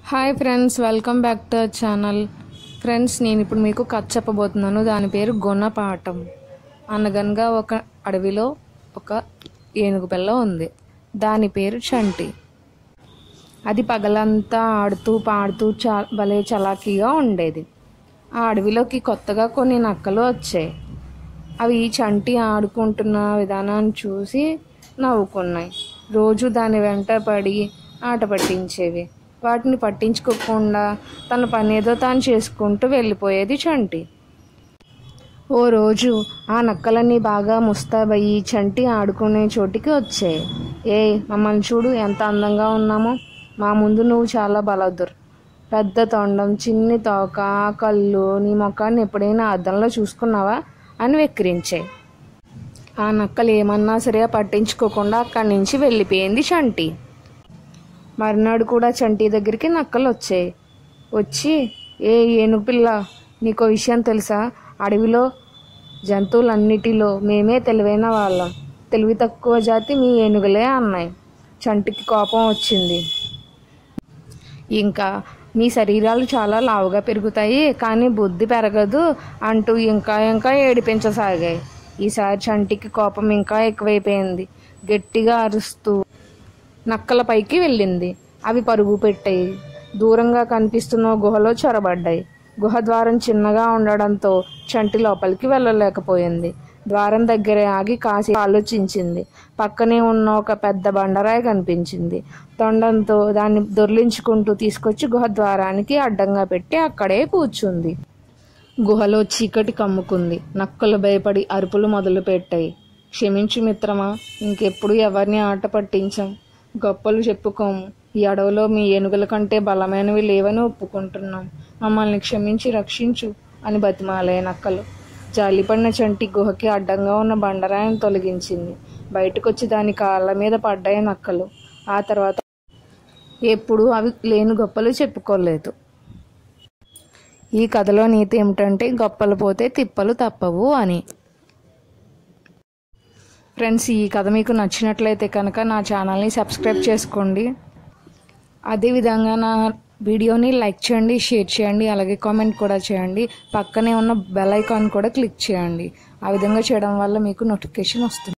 hi friends welcome back to our channel friends నేను ఇప్పుడు మీకు కథ చెప్పబోతున్నాను దాని పేరు గుణపాఠం అనగనగా ఒక అడవిలో ఒక ఏనుగు పిల్ల ఉంది దాని పేరు చంటి అది పగలంతా ఆడుతూ పాడుతూ చా భలే చలాకీగా ఉండేది ఆ అడవిలోకి కొత్తగా కొన్ని నక్కలు వచ్చాయి అవి చంటి ఆడుకుంటున్న విధానాన్ని చూసి నవ్వుకున్నాయి రోజు దాని వెంట పడి ఆట పట్టించేవి వాటిని పట్టించుకోకుండా తన పని ఏదో తాను చేసుకుంటూ వెళ్ళిపోయేది చంటి ఓ రోజు ఆ నక్కలన్నీ బాగా ముస్తాబయ్యి చంటి ఆడుకునే చోటికి వచ్చాయి ఏ మమ్మల్ని చూడు ఎంత అందంగా ఉన్నామో మా ముందు నువ్వు చాలా బలదుర్ పెద్ద తొండం చిన్ని తోక కళ్ళు నీ ముఖాన్ని ఎప్పుడైనా అద్దంలో చూసుకున్నావా అని వెక్కిరించాయి ఆ నక్కలు ఏమన్నా సరే పట్టించుకోకుండా అక్కడి నుంచి వెళ్ళిపోయింది చంటి మర్నాడు కూడా చంటి దగ్గరికి నక్కలు వచ్చాయి వచ్చి ఏ ఏనుగు పిల్ల నీకో విషయం తెలుసా అడవిలో జంతువులన్నిటిలో మేమే తెలివైన వాళ్ళం తెలివి తక్కువ జాతి మీ ఏనుగులే అన్నాయి చంటికి కోపం వచ్చింది ఇంకా మీ శరీరాలు చాలా లావుగా పెరుగుతాయి కానీ బుద్ధి పెరగదు అంటూ ఇంకా ఇంకా ఏడిపించసాగాయి ఈసారి చంటికి కోపం ఇంకా ఎక్కువైపోయింది గట్టిగా అరుస్తూ నక్కల పైకి వెళ్ళింది అవి పరుగు పెట్టాయి దూరంగా కనిపిస్తున్న గుహలో చొరబడ్డాయి గుహ ద్వారం చిన్నగా ఉండడంతో చంటి లోపలికి వెళ్ళలేకపోయింది ద్వారం దగ్గరే ఆగి కాసి ఆలోచించింది పక్కనే ఉన్న ఒక పెద్ద బండరాయి కనిపించింది తొండంతో దాన్ని దొర్లించుకుంటూ తీసుకొచ్చి గుహ ద్వారానికి అడ్డంగా పెట్టి అక్కడే కూర్చుంది గుహలో చీకటి కమ్ముకుంది నక్కలు భయపడి అరుపులు మొదలుపెట్టాయి క్షమించు మిత్రమా ఇంకెప్పుడు ఎవరిని ఆట పట్టించాం గొప్పలు చెప్పుకోము ఈ అడవిలో మీ ఏనుగుల కంటే బలమైనవి లేవని ఒప్పుకుంటున్నాం మమ్మల్ని క్షమించి రక్షించు అని బతిమాలే నక్కలు జాలిపడిన చంటి గుహకి అడ్డంగా ఉన్న బండరాయిని తొలగించింది బయటకొచ్చి దాని కాళ్ళ మీద పడ్డాయి నక్కలు ఆ తర్వాత ఎప్పుడు అవి లేని గొప్పలు చెప్పుకోలేదు ఈ కథలో నీతి ఏమిటంటే గొప్పలు పోతే తిప్పలు తప్పవు అని ఫ్రెండ్స్ ఈ కథ మీకు నచ్చినట్లయితే కనుక నా ఛానల్ని సబ్స్క్రైబ్ చేసుకోండి అదేవిధంగా నా వీడియోని లైక్ చేయండి షేర్ చేయండి అలాగే కామెంట్ కూడా చేయండి పక్కనే ఉన్న బెల్ ఐకాన్ కూడా క్లిక్ చేయండి ఆ విధంగా చేయడం వల్ల మీకు నోటిఫికేషన్ వస్తుంది